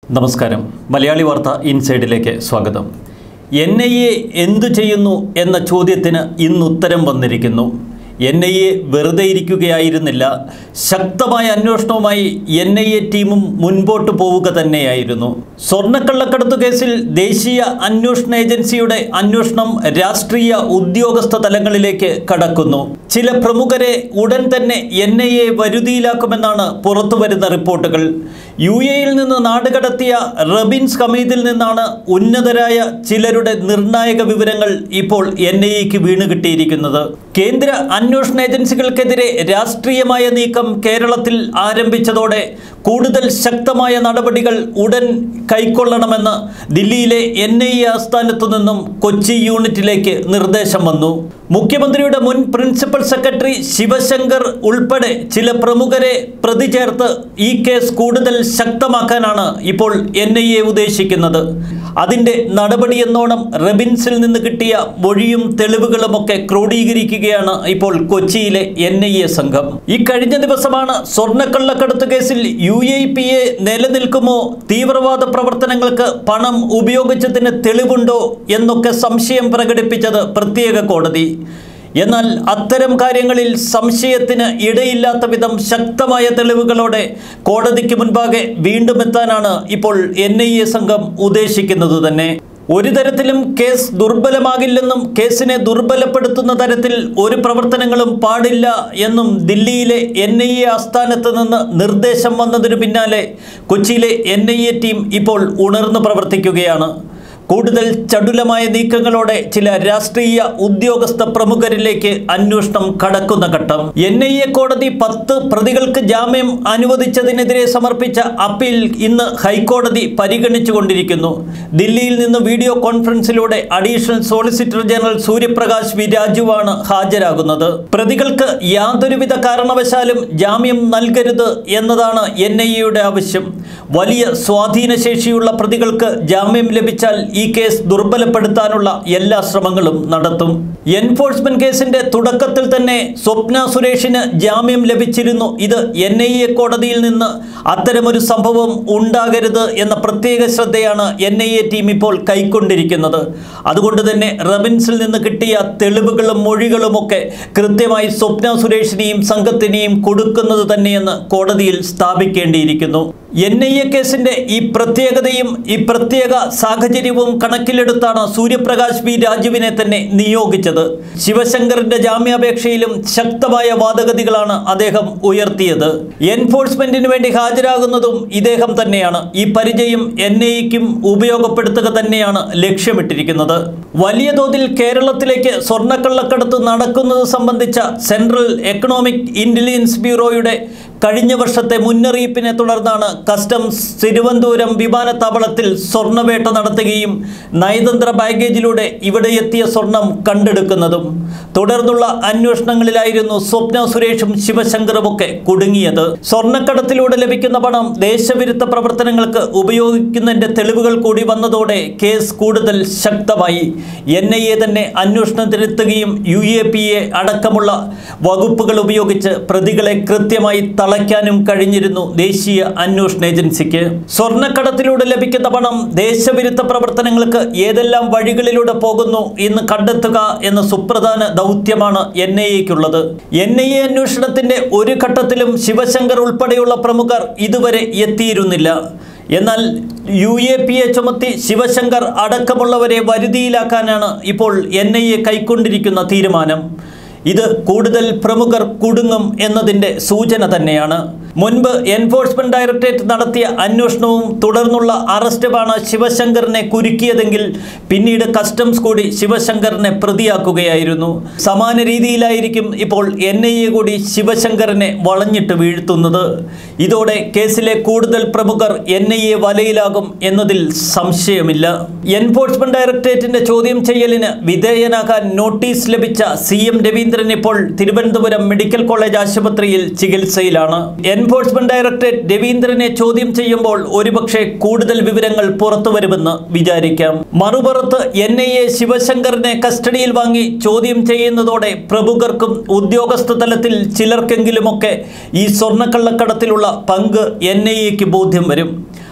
നമസ്കാരം മലയാളി വാർത്ത ഇൻസൈഡിലേക്ക് സ്വാഗതം എൻ ഐ എ എന്തു ചെയ്യുന്നു എന്ന ചോദ്യത്തിന് ഇന്ന് ഉത്തരം വന്നിരിക്കുന്നു എൻ ഐ എ വെറുതെ ഇരിക്കുകയായിരുന്നില്ല ശക്തമായ അന്വേഷണവുമായി എൻ ഐ എ ടീമും മുൻപോട്ട് പോവുക തന്നെയായിരുന്നു സ്വർണ്ണക്കള്ളക്കടത്ത് കേസിൽ ദേശീയ അന്വേഷണ ഏജൻസിയുടെ അന്വേഷണം രാഷ്ട്രീയ ഉദ്യോഗസ്ഥ തലങ്ങളിലേക്ക് കടക്കുന്നു ചില പ്രമുഖരെ ഉടൻ തന്നെ എൻ ഐ എ വരുതിയിലാക്കുമെന്നാണ് പുറത്തുവരുന്ന റിപ്പോർട്ടുകൾ യു എയിൽ നിന്ന് നാടുകടത്തിയ റബിൻസ് കമീദിൽ നിന്നാണ് ഉന്നതരായ ചിലരുടെ നിർണായക വിവരങ്ങൾ ഇപ്പോൾ എൻ ഐ എക്ക് വീണ് കിട്ടിയിരിക്കുന്നത് കേന്ദ്ര അന്വേഷണ ഏജൻസികൾക്കെതിരെ രാഷ്ട്രീയമായ നീക്കം കേരളത്തിൽ ആരംഭിച്ചതോടെ കൂടുതൽ ശക്തമായ നടപടികൾ ഉടൻ കൈക്കൊള്ളണമെന്ന് ദില്ലിയിലെ എൻ ഐ എ ആസ്ഥാനത്തു നിന്നും കൊച്ചി യൂണിറ്റിലേക്ക് നിർദ്ദേശം വന്നു മുഖ്യമന്ത്രിയുടെ മുൻ പ്രിൻസിപ്പൽ സെക്രട്ടറി ശിവശങ്കർ ഉൾപ്പെടെ ചില പ്രമുഖരെ പ്രതി ചേർത്ത് ഈ കേസ് കൂടുതൽ ശക്തമാക്കാനാണ് ഇപ്പോൾ എൻ ഐ എ ഉദ്ദേശിക്കുന്നത് അതിൻ്റെ നടപടിയെന്നോണം റബിൻസിൽ നിന്ന് കിട്ടിയ മൊഴിയും തെളിവുകളുമൊക്കെ ക്രോഡീകരിക്കുകയാണ് ഇപ്പോൾ കൊച്ചിയിലെ എൻ ഐ എ സംഘം ഈ കഴിഞ്ഞ ദിവസമാണ് സ്വർണ്ണക്കള്ളക്കടത്ത് കേസിൽ യു എ പി എ നിലനിൽക്കുമോ തീവ്രവാദ പ്രവർത്തനങ്ങൾക്ക് പണം ഉപയോഗിച്ചതിന് തെളിവുണ്ടോ എന്നൊക്കെ സംശയം പ്രകടിപ്പിച്ചത് പ്രത്യേക കോടതി എന്നാൽ അത്തരം കാര്യങ്ങളിൽ സംശയത്തിന് ഇടയില്ലാത്ത വിധം ശക്തമായ തെളിവുകളോടെ കോടതിക്ക് മുൻപാകെ വീണ്ടും എത്താനാണ് ഇപ്പോൾ എൻ ഐ എ സംഘം ഉദ്ദേശിക്കുന്നത് തന്നെ ഒരു തരത്തിലും കേസ് ദുർബലമാകില്ലെന്നും കേസിനെ ദുർബലപ്പെടുത്തുന്ന തരത്തിൽ ഒരു പ്രവർത്തനങ്ങളും പാടില്ല എന്നും ദില്ലിയിലെ എൻ ഐ എ ആസ്ഥാനത്ത് നിന്ന് നിർദ്ദേശം വന്നതിനു പിന്നാലെ കൊച്ചിയിലെ എൻ ഐ എ ടീം ഇപ്പോൾ ഉണർന്നു പ്രവർത്തിക്കുകയാണ് കൂടുതൽ ചടുലമായ നീക്കങ്ങളോടെ ചില രാഷ്ട്രീയ ഉദ്യോഗസ്ഥ പ്രമുഖരിലേക്ക് അന്വേഷണം കടക്കുന്ന ഘട്ടം എൻ ഐ എ കോടതി പത്ത് പ്രതികൾക്ക് ജാമ്യം അനുവദിച്ചതിനെതിരെ സമർപ്പിച്ച അപ്പീൽ ഇന്ന് ഹൈക്കോടതി പരിഗണിച്ചുകൊണ്ടിരിക്കുന്നു ദില്ലിയിൽ നിന്ന് വീഡിയോ കോൺഫറൻസിലൂടെ additional solicitor general Suryaprakash V രാജുവാണ് ഹാജരാകുന്നത് പ്രതികൾക്ക് യാതൊരുവിധ കാരണവശാലും ജാമ്യം നൽകരുത് എന്നതാണ് എൻ ഐ എയുടെ ആവശ്യം വലിയ സ്വാധീനശേഷിയുള്ള പ്രതികൾക്ക് ജാമ്യം ലഭിച്ചാൽ ഈ കേസ് ദുർബലപ്പെടുത്താനുള്ള എല്ലാ ശ്രമങ്ങളും നടത്തും എൻഫോഴ്സ്മെന്റ് കേസിന്റെ തുടക്കത്തിൽ തന്നെ സ്വപ്ന സുരേഷിന് ജാമ്യം ലഭിച്ചിരുന്നു ഇത് എൻ ഐ എ കോടതിയിൽ നിന്ന് അത്തരമൊരു സംഭവം ഉണ്ടാകരുത് എന്ന പ്രത്യേക ശ്രദ്ധയാണ് എൻ ഐ എ ടീം ഇപ്പോൾ കൈക്കൊണ്ടിരിക്കുന്നത് അതുകൊണ്ട് തന്നെ റബിൻസിൽ നിന്ന് കിട്ടിയ തെളിവുകളും മൊഴികളുമൊക്കെ കൃത്യമായി സ്വപ്ന സുരേഷിനെയും സംഘത്തിനെയും കൊടുക്കുന്നത് തന്നെയെന്ന് കോടതിയിൽ സ്ഥാപിക്കേണ്ടിയിരിക്കുന്നു എൻ ഐ എ കേസിന്റെ ഈ പ്രത്യേകതയും ഈ പ്രത്യേക സാഹചര്യവും കണക്കിലെടുത്താണ് സൂര്യപ്രകാശ് വി രാജുവിനെ തന്നെ നിയോഗിച്ചത് ശിവശങ്കറിന്റെ ജാമ്യാപേക്ഷയിലും ശക്തമായ വാദഗതികളാണ് അദ്ദേഹം ഉയർത്തിയത് എൻഫോഴ്സ്മെന്റിന് വേണ്ടി ഹാജരാകുന്നതും ഇദ്ദേഹം തന്നെയാണ് ഈ പരിചയം എൻ ഐക്കും ഉപയോഗപ്പെടുത്തുക തന്നെയാണ് ലക്ഷ്യമിട്ടിരിക്കുന്നത് വലിയ തോതിൽ കേരളത്തിലേക്ക് സ്വർണ്ണക്കള്ളക്കടത്ത് നടക്കുന്നത് സംബന്ധിച്ച സെൻട്രൽ എക്കണോമിക് ഇന്റലിജൻസ് ബ്യൂറോയുടെ കഴിഞ്ഞ വർഷത്തെ മുന്നറിയിപ്പിനെ തുടർന്നാണ് കസ്റ്റംസ് തിരുവനന്തപുരം വിമാനത്താവളത്തിൽ സ്വർണ്ണവേട്ട നടത്തുകയും നയതന്ത്ര ബാഗേജിലൂടെ ഇവിടെ എത്തിയ സ്വർണം കണ്ടെടുക്കുന്നതും തുടർന്നുള്ള അന്വേഷണങ്ങളിലായിരുന്നു സ്വപ്ന സുരേഷും ശിവശങ്കറുമൊക്കെ കുടുങ്ങിയത് സ്വർണ്ണക്കടത്തിലൂടെ ലഭിക്കുന്ന പണം ദേശവിരുദ്ധ പ്രവർത്തനങ്ങൾക്ക് ഉപയോഗിക്കുന്നതിന്റെ തെളിവുകൾ കൂടി വന്നതോടെ കേസ് കൂടുതൽ ശക്തമായി എൻ ഐ എ തന്നെ അന്വേഷണത്തിനെത്തുകയും യു എ പി എ അടക്കമുള്ള വകുപ്പുകൾ ഉപയോഗിച്ച് പ്രതികളെ കൃത്യമായി തളയ്ക്കാനും കഴിഞ്ഞിരുന്നു ദേശീയ അന്വേഷണ ഏജൻസിക്ക് സ്വർണ്ണക്കടത്തിലൂടെ ലഭിക്കുന്ന പണം ദേശവിരുദ്ധ പ്രവർത്തനങ്ങൾക്ക് ഏതെല്ലാം വഴികളിലൂടെ പോകുന്നു എന്ന് കണ്ടെത്തുക എന്ന സുപ്രധാന ദൗത്യമാണ് എൻ ഐ എക്കുള്ളത് എൻ ഐ എ അന്വേഷണത്തിന്റെ ഒരു ഘട്ടത്തിലും ശിവശങ്കർ ഉൾപ്പെടെയുള്ള പ്രമുഖർ ഇതുവരെ എത്തിയിരുന്നില്ല എന്നാൽ യു എ പി എ ചുമത്തി ശിവശങ്കർ അടക്കമുള്ളവരെ വരുതിയിലാക്കാനാണ് ഇപ്പോൾ എൻ ഐ എ കൈക്കൊണ്ടിരിക്കുന്ന തീരുമാനം ഇത് കൂടുതൽ പ്രമുഖർ കുടുങ്ങും എന്നതിൻ്റെ സൂചന തന്നെയാണ് മുൻപ് എൻഫോഴ്സ്മെന്റ് ഡയറക്ടറേറ്റ് നടത്തിയ അന്വേഷണവും തുടർന്നുള്ള അറസ്റ്റുമാണ് ശിവശങ്കറിനെ കുരുക്കിയതെങ്കിൽ പിന്നീട് കസ്റ്റംസ് കൂടി ശിവശങ്കറിനെ പ്രതിയാക്കുകയായിരുന്നു സമാന രീതിയിലായിരിക്കും ഇപ്പോൾ എൻ ഐ എ കൂടി ശിവശങ്കറിനെ വളഞ്ഞിട്ട് വീഴ്ത്തുന്നത് ഇതോടെ കേസിലെ കൂടുതൽ പ്രമുഖർ എൻ ഐ എ വലയിലാകും എന്നതിൽ സംശയമില്ല എൻഫോഴ്സ്മെന്റ് ഡയറക്ടറേറ്റിന്റെ ചോദ്യം ചെയ്യലിന് വിധേയനാകാൻ നോട്ടീസ് ലഭിച്ച സി എം രവീന്ദ്രൻ ഇപ്പോൾ തിരുവനന്തപുരം മെഡിക്കൽ കോളേജ് ആശുപത്രിയിൽ ചികിത്സയിലാണ് എൻഫോഴ്സ്മെന്റ് ഡയറക്ടറേറ്റ് രവീന്ദ്രനെ ചോദ്യം ചെയ്യുമ്പോൾ ഒരുപക്ഷെ കൂടുതൽ വിവരങ്ങൾ പുറത്തു വരുമെന്ന് വിചാരിക്കാം മറുപുറത്ത് എൻ ഐ എ ശിവശങ്കറിനെ കസ്റ്റഡിയിൽ വാങ്ങി ചോദ്യം ചെയ്യുന്നതോടെ പ്രമുഖർക്കും ഉദ്യോഗസ്ഥ തലത്തിൽ ചിലർക്കെങ്കിലുമൊക്കെ ഈ സ്വർണ്ണക്കള്ളക്കടത്തിലുള്ള പങ്ക് എൻ ഐ എക്ക് ബോധ്യം വരും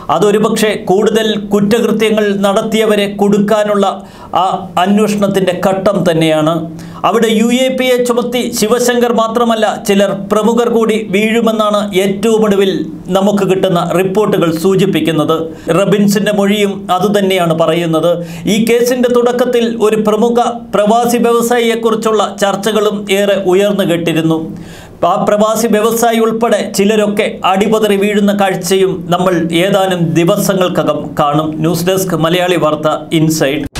അതൊരുപക്ഷെ കൂടുതൽ കുറ്റകൃത്യങ്ങൾ നടത്തിയവരെ കൊടുക്കാനുള്ള ആ അന്വേഷണത്തിൻ്റെ ഘട്ടം തന്നെയാണ് അവിടെ യു എ പി എ ചുമത്തി ശിവശങ്കർ മാത്രമല്ല ചിലർ പ്രമുഖർ കൂടി വീഴുമെന്നാണ് ഏറ്റവും ഒടുവിൽ നമുക്ക് കിട്ടുന്ന റിപ്പോർട്ടുകൾ സൂചിപ്പിക്കുന്നത് റബിൻസിന്റെ മൊഴിയും അതുതന്നെയാണ് പറയുന്നത് ഈ കേസിന്റെ തുടക്കത്തിൽ ഒരു പ്രമുഖ പ്രവാസി വ്യവസായിയെക്കുറിച്ചുള്ള ചർച്ചകളും ഏറെ ഉയർന്നു കേട്ടിരുന്നു ആ പ്രവാസി വ്യവസായി ഉൾപ്പെടെ ചിലരൊക്കെ അടിപതറി വീഴുന്ന കാഴ്ചയും നമ്മൾ ഏതാനും ദിവസങ്ങൾക്കകം കാണും ന്യൂസ് ഡെസ്ക് മലയാളി വാർത്ത ഇൻസൈഡ്